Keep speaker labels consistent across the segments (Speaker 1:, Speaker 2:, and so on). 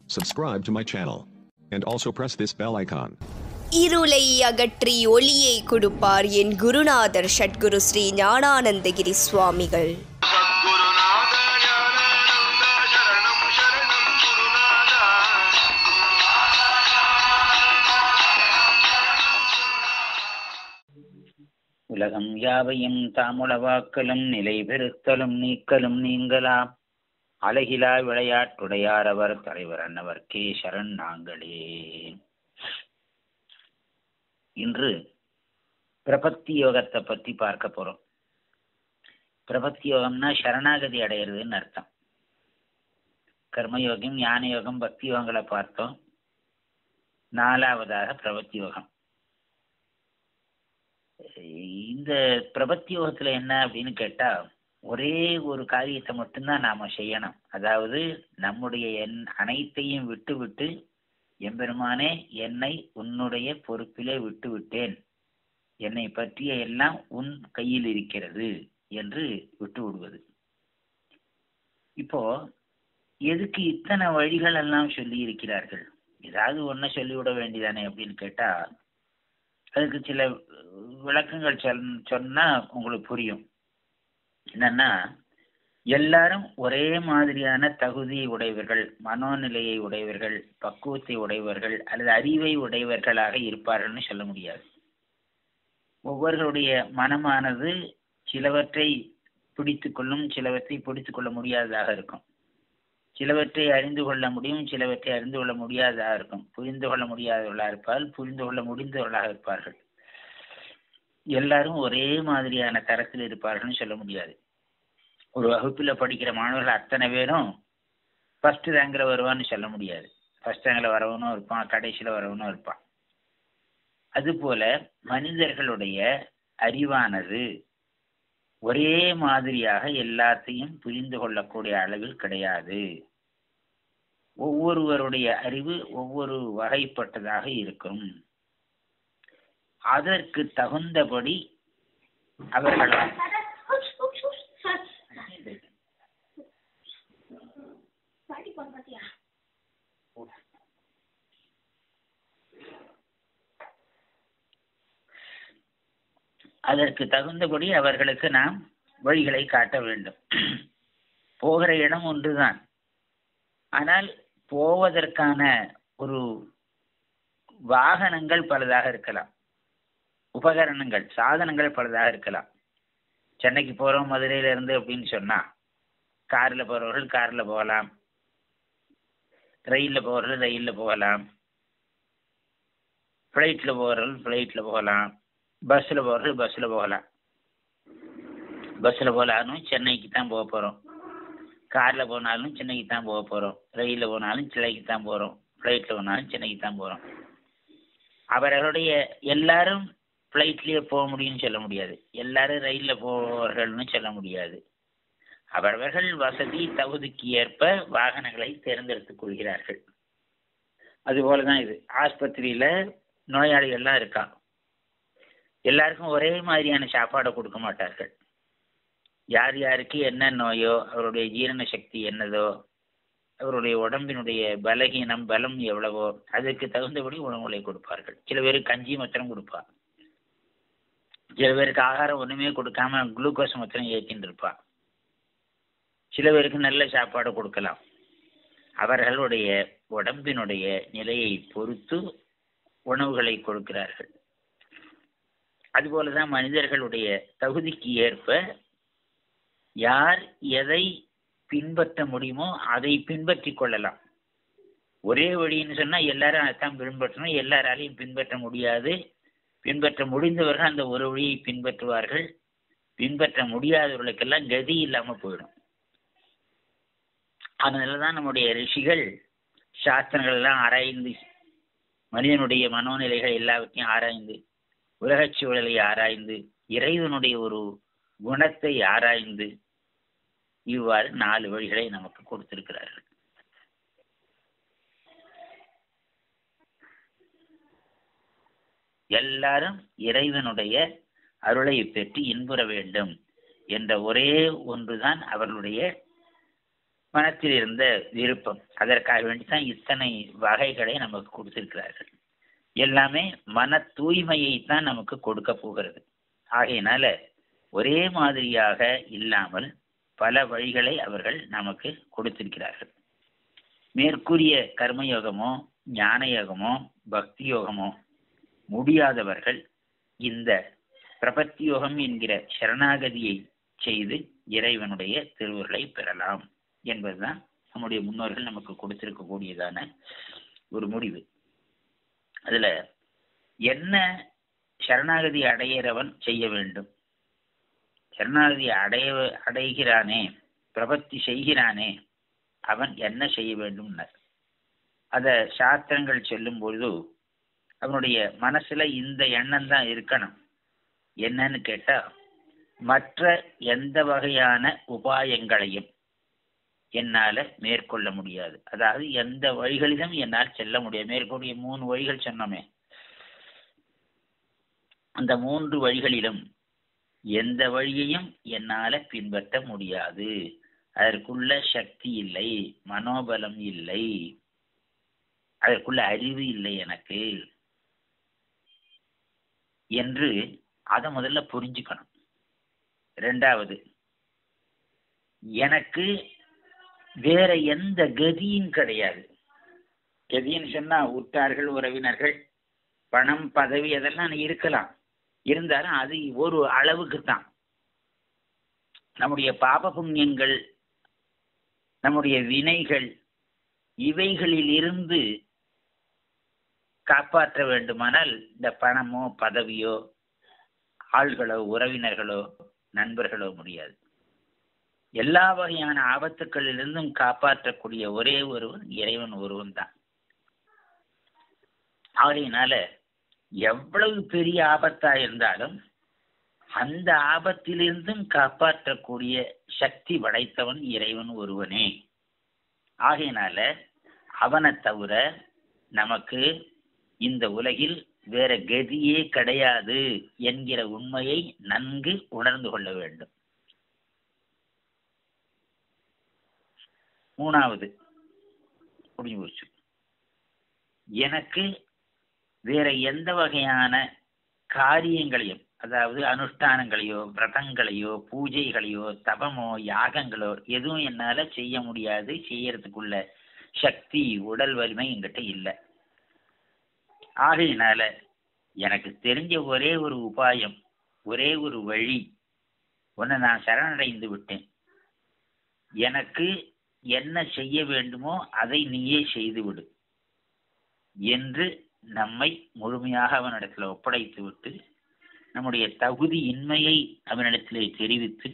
Speaker 1: subscribe to my channel. And also press this bell icon.
Speaker 2: இருளை அகற்றி ஒளியை கொடுப்பார் என் குருநாதர் ஷட்குரு ஸ்ரீ ஞானானந்தகிரி சுவாமிகள்
Speaker 3: சத்குருநாத ஞானானந்த சரணம் சரணம் குருநாத
Speaker 4: உலகம் யாவையும் தாமுளவாக்கலும் நிலை பெறுத்தலும் நீக்கலும் நீங்களாம் அழகிலா விளையாட்டுடையார் அவர் தலைவர் அன்னவர்க்கே சரண் நாங்களே இன்று பிரபத்தி யோகத்தை பத்தி பார்க்க போறோம் பிரபத்தி யோகம்னா சரணாகதி அடையிறதுன்னு அர்த்தம் கர்மயோகம் ஞான யோகம் பக்தி யோகங்களை பார்த்தோம் நாலாவதாக பிரபத்தி யோகம் இந்த பிரபத்தி யோகத்துல என்ன அப்படின்னு கேட்டா ஒரே ஒரு காரியத்தை மட்டும்தான் நாம செய்யணும் அதாவது நம்முடைய என் அனைத்தையும் விட்டு விட்டு எம்பெருமானே என்னை உன்னுடைய பொறுப்பிலே விட்டு விட்டேன் என்னை பற்றிய எல்லாம் உன் கையில் இருக்கிறது என்று விட்டு விடுவது இப்போ எதுக்கு இத்தனை வழிகள் எல்லாம் சொல்லி இருக்கிறார்கள் ஏதாவது ஒன்றை சொல்லிவிட வேண்டியதானே அப்படின்னு கேட்டா அதுக்கு சில விளக்கங்கள் சொல் சொன்னா உங்களுக்கு புரியும் என்னன்னா எல்லாரும் ஒரே மாதிரியான தகுதி உடையவர்கள் மனோநிலையை உடையவர்கள் பக்குவத்தை உடையவர்கள் அல்லது அறிவை உடையவர்களாக இருப்பார்கள்னு சொல்ல முடியாது ஒவ்வொருவருடைய மனமானது சிலவற்றை பிடித்து கொள்ளும் சிலவற்றை பிடித்து கொள்ள முடியாததாக இருக்கும் சிலவற்றை அறிந்து கொள்ள முடியும் சிலவற்றை அறிந்து கொள்ள முடியாததாக இருக்கும் புரிந்து கொள்ள முடியாதவர்களாக இருப்பார்கள் புரிந்து கொள்ள முடிந்தவர்களாக இருப்பார்கள் எல்லாரும் ஒரே மாதிரியான தரத்தில் இருப்பார்கள்னு சொல்ல முடியாது ஒரு வகுப்பில் படிக்கிற மாணவர்கள் அத்தனை பேரும் ஃபர்ஸ்ட் ரேங்கில் வருவான்னு சொல்ல முடியாது ஃபர்ஸ்ட் ரேங்கில் வரவனும் இருப்பான் கடைசியில் வரவனும் இருப்பான் அதுபோல மனிதர்களுடைய அறிவானது ஒரே மாதிரியாக எல்லாத்தையும் புரிந்து கொள்ளக்கூடிய அளவில் கிடையாது ஒவ்வொருவருடைய அறிவு ஒவ்வொரு வகைப்பட்டதாக இருக்கும் அதற்கு தகுந்தபடி அவர்கள் அதற்கு தகுந்தபடி அவர்களுக்கு நாம் வழிகளை காட்ட வேண்டும் போகிற இடம் ஒன்றுதான் ஆனால் போவதற்கான ஒரு வாகனங்கள் பலதாக இருக்கலாம் உபகரணங்கள் சாதனங்கள் பலதாக இருக்கலாம் சென்னைக்கு போகிறோம் மதுரையில இருந்து அப்படின்னு சொன்னா காரில் போகிறவர்கள் காரில் போகலாம் ரயிலில் போகிறவர்கள் ரயிலில் போகலாம் ஃப்ளைட்டில் போகிறவர்கள் ஃப்ளைட்டில் போகலாம் பஸ்ஸில் போகிறவர்கள் பஸ்ஸில் போகலாம் பஸ்ஸில் போகலாலும் சென்னைக்கு தான் போக போகிறோம் காரில் போனாலும் சென்னைக்கு தான் போக போகிறோம் ரயிலில் போனாலும் சென்னைக்கு தான் போகிறோம் ஃப்ளைட்டில் போனாலும் சென்னைக்கு தான் போகிறோம் அவர்களுடைய எல்லாரும் ஃப்ளைட்லேயே போக முடியும்னு சொல்ல முடியாது எல்லாரும் ரயிலில் போவார்கள்னு சொல்ல முடியாது அவரவர்கள் வசதி தகுதிக்கு ஏற்ப வாகனங்களை தேர்ந்தெடுத்துக் கொள்கிறார்கள் அதுபோல தான் இது ஆஸ்பத்திரியில் நோயாளிகள்லாம் இருக்கா எல்லாருக்கும் ஒரே மாதிரியான சாப்பாடை கொடுக்க மாட்டார்கள் யார் யாருக்கு என்ன நோயோ அவருடைய ஜீரண சக்தி என்னதோ அவருடைய உடம்பினுடைய பலகீனம் பலம் எவ்வளவோ அதுக்கு தகுந்தபடி உணவுகளை கொடுப்பார்கள் சில பேருக்கு கஞ்சி மாத்திரம் கொடுப்பா சில பேருக்கு ஆகாரம் ஒன்றுமே கொடுக்காம குளுக்கோஸ் மாத்திரம் ஏற்றின்னு இருப்பா சில பேருக்கு நல்ல சாப்பாடு கொடுக்கலாம் அவர்களுடைய உடம்பினுடைய நிலையை பொறுத்து உணவுகளை கொடுக்கிறார்கள் அதுபோலதான் மனிதர்களுடைய தகுதிக்கு ஏற்ப யார் எதை பின்பற்ற முடியுமோ அதை பின்பற்றி கொள்ளலாம் ஒரே வழின்னு சொன்னா எல்லாரும் அதைத்தான் பின்பற்றணும் எல்லாராலையும் பின்பற்ற முடியாது பின்பற்ற முடிந்தவர்கள் அந்த ஒரு வழியை பின்பற்றுவார்கள் பின்பற்ற முடியாதவர்களுக்கெல்லாம் கதி இல்லாம போயிடும் அதனாலதான் நம்முடைய ரிஷிகள் சாஸ்திரங்கள் எல்லாம் ஆராய்ந்து மனிதனுடைய மனோநிலைகள் எல்லாவற்றையும் ஆராய்ந்து உலகச் சூழலை ஆராய்ந்து இறைவனுடைய ஒரு குணத்தை ஆராய்ந்து இவ்வாறு நாலு வழிகளை நமக்கு கொடுத்திருக்கிறார்கள் எல்லாரும் இறைவனுடைய அருளை பெற்று இன்புற வேண்டும் என்ற ஒரே ஒன்றுதான் அவர்களுடைய மனத்தில் இருந்த விருப்பம் அதற்காக வேண்டி தான் இத்தனை வகைகளை நமக்கு கொடுத்திருக்கிறார்கள் எல்லாமே மன தூய்மையை தான் நமக்கு கொடுக்க போகிறது ஆகையினால ஒரே மாதிரியாக இல்லாமல் பல வழிகளை அவர்கள் நமக்கு கொடுத்திருக்கிறார்கள் மேற்கூறிய கர்மயோகமோ ஞான யோகமோ பக்தி யோகமோ முடியாதவர்கள் இந்த பிரபத்தி யோகம் என்கிற சரணாகதியை செய்து இறைவனுடைய திருவுருளை பெறலாம் என்பதுதான் நம்முடைய முன்னோர்கள் நமக்கு கொடுத்திருக்கக்கூடியதான ஒரு முடிவு அதுல என்ன சரணாகதி அடையிறவன் செய்ய வேண்டும் சரணாகதி அடைய அடைகிறானே பிரபத்தி செய்கிறானே அவன் என்ன செய்ய வேண்டும்னர் அத சாஸ்திரங்கள் சொல்லும் பொழுது அவனுடைய மனசுல இந்த எண்ணம் தான் இருக்கணும் என்னன்னு கேட்டா மற்ற எந்த வகையான உபாயங்களையும் என்னால மேற்கொள்ள முடியாது அதாவது எந்த வழிகளிலும் என்னால் செல்ல முடியாது மேற்கொள்ள மூணு வழிகள் சொன்னோமே அந்த மூன்று வழிகளிலும் எந்த வழியையும் என்னால பின்பற்ற முடியாது அதற்குள்ள சக்தி இல்லை மனோபலம் இல்லை அதற்குள்ள அறிவு இல்லை எனக்கு என்று அதை முதல்ல புரிஞ்சுக்கணும் ரெண்டாவது எனக்கு வேற எந்த கதியும் கிடையாது கதின்னு சொன்னா உற்றார்கள் உறவினர்கள் பணம் பதவி அதெல்லாம் இருக்கலாம் இருந்தாலும் அது ஒரு அளவுக்கு தான் நம்முடைய பாப புண்ணியங்கள் நம்முடைய வினைகள் இவைகளில் இருந்து காப்பாற்ற வேண்டுமானால் இந்த பணமோ பதவியோ ஆள்களோ உறவினர்களோ நண்பர்களோ முடியாது எல்லா வகையான ஆபத்துக்களிலிருந்தும் காப்பாற்றக்கூடிய ஒரே ஒருவன் இறைவன் ஒருவன் தான் ஆகையினால எவ்வளவு பெரிய ஆபத்தா இருந்தாலும் அந்த ஆபத்திலிருந்தும் காப்பாற்றக்கூடிய சக்தி படைத்தவன் இறைவன் ஒருவனே ஆகையினால அவனை தவிர நமக்கு இந்த உலகில் வேற கதியே கிடையாது என்கிற உண்மையை நன்கு உணர்ந்து கொள்ள வேண்டும் மூணாவது முடிஞ்சு போச்சு எனக்கு வேற எந்த வகையான காரியங்களையும் அதாவது அனுஷ்டானங்களையோ விரதங்களையோ பூஜைகளையோ தபமோ யாகங்களோ எதுவும் என்னால செய்ய முடியாது செய்யறதுக்குள்ள சக்தி உடல் வலிமை என்கிட்ட இல்லை ஆகையினால எனக்கு தெரிஞ்ச ஒரே ஒரு உபாயம் ஒரே ஒரு வழி ஒன்று நான் சரணடைந்து விட்டேன் எனக்கு என்ன செய்ய வேண்டுமோ அதை நீயே செய்து விடு என்று நம்மை முழுமையாக அவனிடத்தில் ஒப்படைத்து விட்டு நம்முடைய தகுதி இன்மையை அவனிடத்திலே தெரிவித்து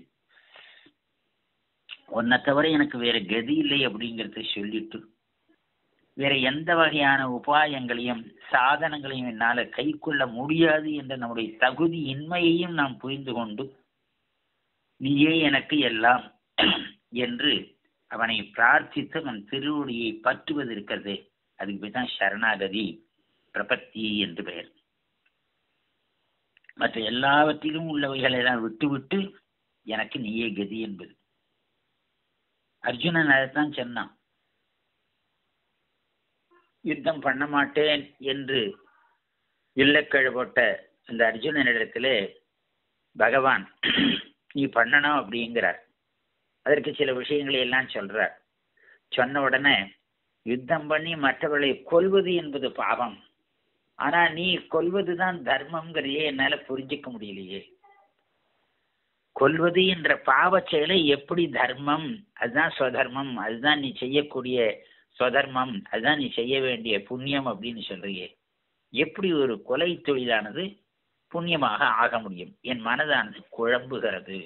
Speaker 4: உன்னை தவிர எனக்கு வேற கதி இல்லை அப்படிங்கிறத சொல்லிட்டு வேற எந்த வகையான உபாயங்களையும் சாதனங்களையும் என்னால கை கொள்ள முடியாது என்ற நம்முடைய தகுதி இன்மையையும் நாம் புரிந்து கொண்டு நீயே எனக்கு எல்லாம் என்று அவனை பிரார்த்தித்து அவன் திருவடியை பற்றுவது இருக்கிறதே அதுக்கு போய் தான் சரணாகதி பிரபத்தி என்று பெயர் மற்ற எல்லாவற்றிலும் உள்ளவைகளை எல்லாம் விட்டு விட்டு எனக்கு நீயே கதி என்பது அர்ஜுனன் அதைத்தான் சொன்னான் யுத்தம் பண்ண மாட்டேன் என்று இல்லக்கழு போட்ட அந்த அர்ஜுனனிடத்திலே பகவான் நீ பண்ணணும் அப்படிங்கிறார் அதற்கு சில விஷயங்களை எல்லாம் சொல்றார் சொன்ன உடனே யுத்தம் பண்ணி மற்றவர்களை கொல்வது என்பது பாவம் ஆனா நீ கொல்வதுதான் தர்மம்ங்கிறதையே என்னால புரிஞ்சுக்க முடியலையே கொல்வது என்ற பாவ செயலை எப்படி தர்மம் அதுதான் ஸ்வதர்மம் அதுதான் நீ செய்யக்கூடிய ஸ்வதர்மம் அதுதான் நீ செய்ய வேண்டிய புண்ணியம் அப்படின்னு சொல்றியே எப்படி ஒரு கொலை தொழிலானது புண்ணியமாக ஆக முடியும் என் மனதானது குழம்புகிறது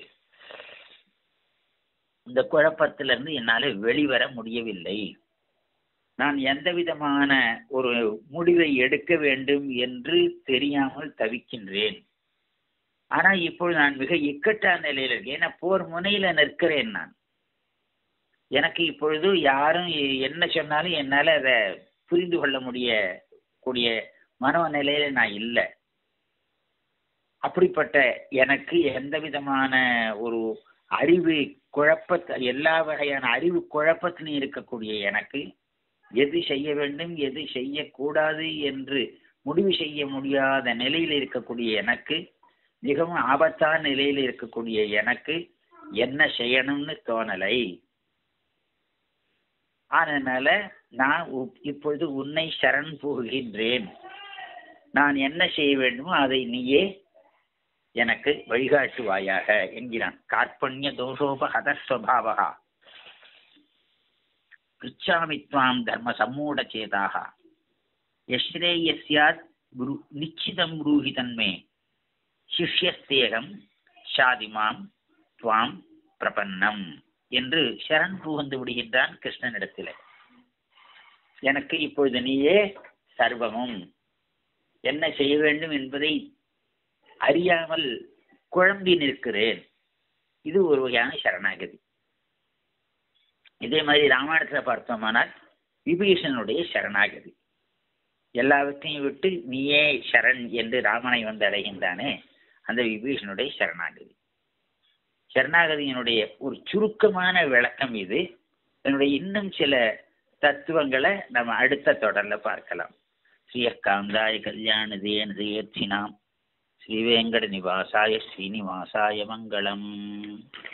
Speaker 4: இந்த குழப்பத்திலிருந்து என்னால வெளிவர முடியவில்லை நான் எந்த விதமான ஒரு முடிவை எடுக்க வேண்டும் என்று தெரியாமல் தவிக்கின்றேன் ஆனா இப்பொழுது நான் மிக இக்கட்டான நிலையில் இருக்கேன் ஏன்னா போர் முனையில நிற்கிறேன் நான் எனக்கு இப்பொழுது யாரும் என்ன சொன்னாலும் என்னால அதை புரிந்து கொள்ள முடிய கூடிய மனநிலையில நான் இல்லை அப்படிப்பட்ட எனக்கு எந்த விதமான ஒரு அறிவு குழப்பத்த எல்லா வகையான அறிவு குழப்பத்திலும் இருக்கக்கூடிய எனக்கு எது செய்ய வேண்டும் எது செய்யக்கூடாது என்று முடிவு செய்ய முடியாத நிலையில் இருக்கக்கூடிய எனக்கு மிகவும் ஆபத்தான நிலையில் இருக்கக்கூடிய எனக்கு என்ன செய்யணும்னு தோணலை அதனால நான் உ- இப்பொழுது உன்னை சரண் புகுகின்றேன் நான் என்ன செய்ய வேண்டுமோ அதை நீயே எனக்கு வழிகாட்டுவாயாக என்கிறான் கார்பண்ய தோஷோபகத ஸ்வபாவகா பிச்சாமி துவாம் தர்ம சம்மூட சேதாக யஸ்ரேயஸ்யாத் குரு நிச்சிதம் ப்ரூஹி தன்மே சிஷ்யஸ்தேகம் ஷாதிமாம் துவாம் பிரபன்னம் என்று சரண் புகுந்து விடுகின்றான் கிருஷ்ணனிடத்திலே எனக்கு இப்பொழுது நீயே சர்வமும் என்ன செய்ய வேண்டும் என்பதை அறியாமல் குழம்பி நிற்கிறேன் இது ஒரு வகையான சரணாகதி இதே மாதிரி ராமாயணத்துல பார்த்தோமானால் விபீஷணனுடைய சரணாகதி எல்லாவற்றையும் விட்டு நீயே சரண் என்று ராமனை வந்து அடைகின்றானே அந்த விபீஷனுடைய சரணாகதி சரணாகதியினுடைய ஒரு சுருக்கமான விளக்கம் இது இதனுடைய இன்னும் சில தத்துவங்களை நம்ம அடுத்த தொடர்ல பார்க்கலாம் ஸ்ரீயக்காந்தாய கல்யாண தேன தேர்த்தினாம் ஸ்ரீவேங்கட நிவாசாய ஸ்ரீனிவாசாய மங்களம்